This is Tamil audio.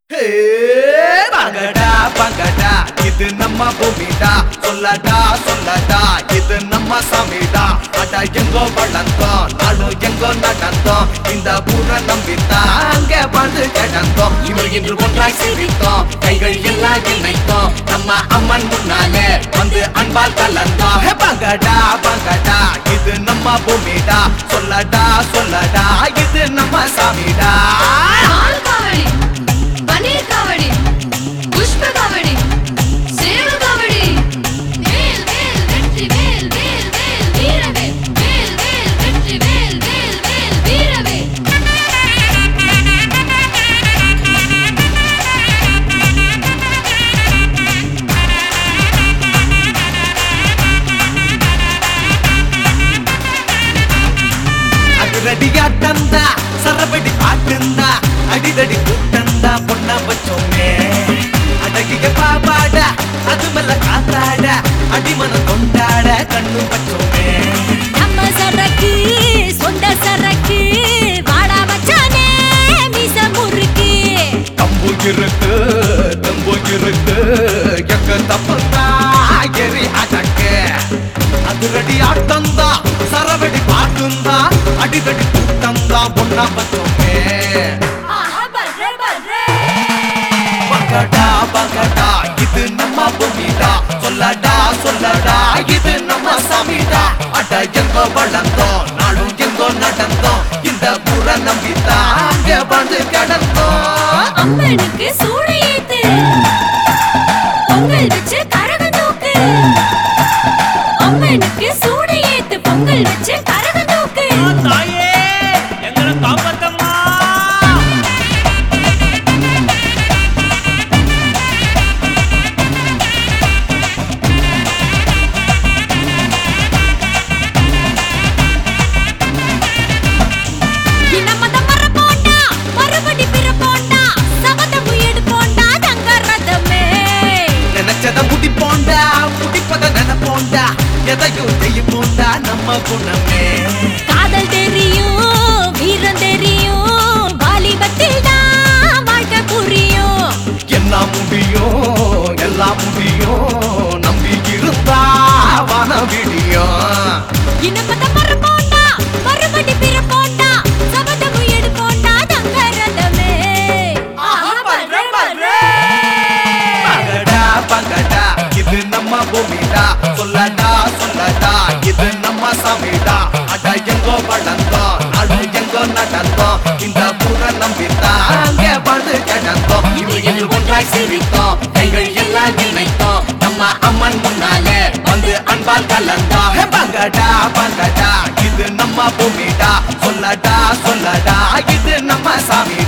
ஹே, பங்கடா பங்கடா இது நம்ம பூமிடா சொல்லடா சொல்லடா இது நம்ம சாமிடா அட எங்கோ வளர்ந்தோம் நாடும் எங்கோ நடந்தோம் இந்த ஊரை நம்பித்தான் அங்கே வந்து கிடந்தோம் இவர் இன்று ஒன்றாய் சிரித்தோம் கைகள் எல்லாம் இணைத்தோம் நம்ம அம்மன் முன்னாலே வந்து அன்பால் கலந்தோம் ஹே, பங்கடா பங்கடா இது நம்ம பூமிடா சொல்லடா சொல்லடா இது நம்ம சாமிடா பால் காவடி பன்னீர் காவடி புஷ்ப காவடி சேவ காவடி வேல் வேல் வெற்றி வேல் வேல் வேல் வீரவேல் வேல் வேல் வெற்றி வேல் வேல் வேல் வீரவேல் அதிரடியா தந்தா சரபடி பாட்டுந்தா அடிதடி கூட்டந்தா பொண்ண வச்சோமே அடகிய பாபாட அது மேல காத்தாட அடிமன கொண்டாட கண்ணு வச்சோமே நம்ம சரக்கு சொந்த சரக்கு வாடா மச்சானே மீச முறுக்கு தம்பு இருக்கு தம்பு இருக்கு எங்க தப்பந்தா எரி அடக்கு அதிரடி ஆட்டந்தா சரவடி பாட்டுந்தா அடிதடி கூட்டந்தா பொண்ண வச்சோமே ஆஹா பர்ரே பர்ரே பங்கடா பங்கடா இது நம்ம பூமிடா சொல்லடா சொல்லடா இது நம்ம சாமிடா அட எங்கோ வளர்ந்தோம் நாடும் எங்கோ நடந்தோம் இந்த புற நம்பித்தான் அங்கே வந்து கிடந்தோம் அம்மனுக்கு சூடு ஏத்து பொங்கல் வச்சு கரக தூக்கு அம்மனுக்கு சூடு ஏத்து பொங்கல் வச்சு கரக தூக்கு தாயே எங்களை காப்பாத்தம்மா நம்ம மர போண்டா மறுபடி பிற போண்டா சபதம் எடுப்போண்டா தங்க ரதமே நினைச்சத முடிப்போண்டா முடிப்பத நினைப்போண்டா எதையும் செய்யப்போண்டா நம்ம குணமே காதல் தெரியும் வீரம் தெரியும் வாலிபத்தில் தான் வாழ்க்கை புரியும் என்ன முடியும் எல்லாம் முடியும் நம்பி இருந்தா வான விடியும் இனப்பத மர போண்டா மறுபடி பிற போண்டா சபதம் எடுப்போண்டா தங்க ரதமே ஆஹா பல்ரே பல்ரே பங்கடா பங்கடா இது நம்ம பூமிடா சொல்லடா சொல்லடா இது நம்ம சாமிடா அட எங்கோ வளர்ந்தோம் நாடு எங்கோ நடந்தோம் இந்த புற நம்பித்தான் அங்கே வந்து கிடந்தோம் இவர்கள் ஒன்றாய் சிரித்தோம் கைகள் எல்லாம் இணைத்தோம் நம்ம அம்மன் முன்னாலே வந்து அன்பால் கலந்தோம் ஹே, பங்கடா பங்கடா இது நம்ம பூமிடா சொல்லடா சொல்லடா இது நம்ம சாமிடா